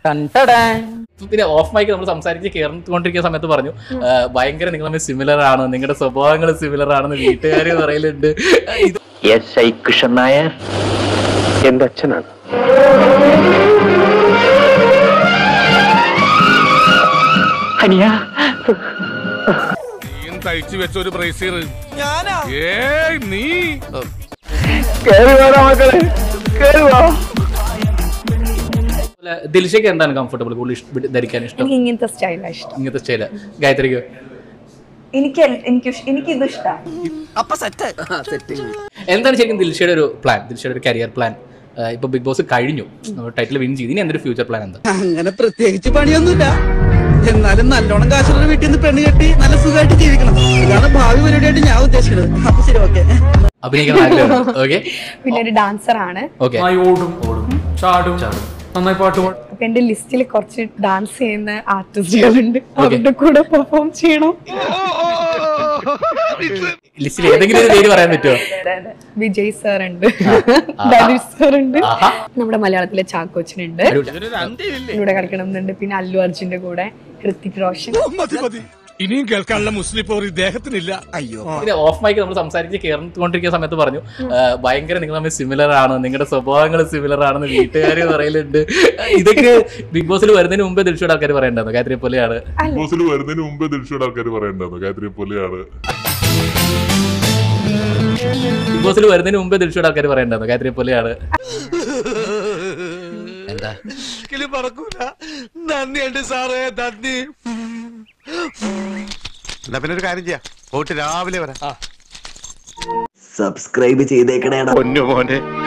പിന്നെ of mic നമ്മൾ സംസാരിച്ച് കയറിക്കൊണ്ടിരിക്കുന്ന സമയത്ത് പറഞ്ഞു ആ, ഭയങ്കര നിങ്ങൾ തമ്മിൽ സിമിലർ ആണ് നിങ്ങളുടെ സ്വഭാവങ്ങൾ സിമിലർ ആണെന്ന് വീട്ടുകാർ പറയലുണ്ട് ഇത് എസ് ഐ കൃഷ്ണൻ നായർ എന്റെ അച്ഛനാണ് അനിയ തയ്ച്ചു വെച്ച ഒരു ബ്രേസിയർ ഏയ് നീ പോലെ ദിൽഷയ്ക്ക് എന്താണ് കംഫർട്ടബിൾ കൂടുതൽ ഇഷ്ട- ധരിക്കാൻ ഇഷ്ടം എനിക്ക് ഇങ്ങനത്തെ സ്റ്റൈലാണ് ഇഷ്ടം ഇങ്ങനത്തെ സ്റ്റൈല് ഗായത്രിക്ക് എനിക്ക് എൽ- എനിക്ക് ഇഷ്- എനിക്കിത് ഇഷ്ടമാണ് എന്താണ് ശരിക്കും ദിൽഷയുടെ ഒരു പ്ലാൻ ദിൽഷയുടെ ഒരു കരിയർ പ്ലാൻ ഇപ്പൊ ബിഗ് ബോസ് കഴിഞ്ഞു ടൈറ്റിൽ വിൻ ചെയ്തു ഇനി എന്തൊരു ഫ്യൂച്ചർ പ്ലാൻ എന്താ അങ്ങനെ പ്രത്യേകിച്ച് പണിയൊന്നുമില്ല എന്നാലും നല്ലോണം കാശുള്ള വീട്ടിൽ നിന്ന് പെണ്ണ് കെട്ടി നല്ല സുഖമായിട്ട് ജീവിക്കണം ഇതാണ് ഭാവി പരിപാടിയായിട്ട് ഞാൻ ഉദ്ദേശിക്കുന്നത് അപ്പൊ ശരി ഓക്കെ അഭിനയിക്കാൻ ആഗ്രഹം ഓക്കെ പിന്നെ ഒരു ഡാൻസർ ആണ് ഓക്കെ ഓടും ഓടും ചാടും നന്നായി പാട്ട് പാടും അപ്പൊ എന്റെ ലിസ്റ്റിൽ കുറച്ച് ഡാൻസ് ചെയ്യുന്ന ആർട്ടിസ്റ്റുകളുണ്ട് അവരുടെ കൂടെ പെർഫോം ചെയ്യണം ലിസ്റ്റിൽ ഏതെങ്കിലും ഒരു പേര് പറയാൻ പറ്റുമോ അതായത് വിജയ് സാർ ഉണ്ട് ധനുഷ് സാർ ഉണ്ട് ആഹാ. നമ്മുടെ മലയാളത്തിലെ ചാക്കോച്ചനുണ്ട് ഇവിടെ കളിക്കണം എന്നുണ്ട് പിന്നെ അല്ലു അർജുന്റെ കൂടെ ഹൃത്തിക് റോഷൻ മതി മതി ഇനിയും കേൾക്കാനുള്ള മുസ്ലിം പോർ ഇദ്ദേഹത്തിനില്ല അയ്യോ പിന്നെ ഓഫ് മൈക്ക് നമ്മൾ സംസാരിച്ച് കയറിക്കൊണ്ടിരിക്കുന്ന സമയത്ത് പറഞ്ഞു ആ, ഭയങ്കര നിങ്ങൾ തമ്മിൽ സിമിലർ ആണ് നിങ്ങളുടെ സ്വഭാവങ്ങൾ സിമിലർ ആണെന്ന് വീട്ടുകാർ പറയലുണ്ട് ഇതൊക്കെ ബിഗ് ബോസിൽ വരുന്നതിന് മുമ്പേ ദിൽഷയുടെ ആൾക്കാർ പറയണ്ടായിരുന്നു ഗായത്രി പോലെയാണ് ബോസിൽ വരുന്നതിന് മുമ്പേ ദിൽഷയുടെ ആൾക്കാർ പറയണ്ടായിരുന്നു ഗായത്രി പോലെയാണ് ബിഗ് ബോസിൽ വരുന്നതിന് മുമ്പേ ദിൽഷയുടെ ആൾക്കാർ പറയണ്ടായിരുന്നു ഗായത്രി പോലെയാണ് എന്താ ഒരിക്കലും പറക്കൂല നന്ദിയുണ്ട് സാറേ നന്ദി എന്നാ പിന്നെ ഒരു കാര്യം ചെയ്യാം പോയിട്ട് രാവിലെ വരാം സബ്സ്ക്രൈബ് ചെയ്തേക്കണേടാ പൊന്നു മോനെ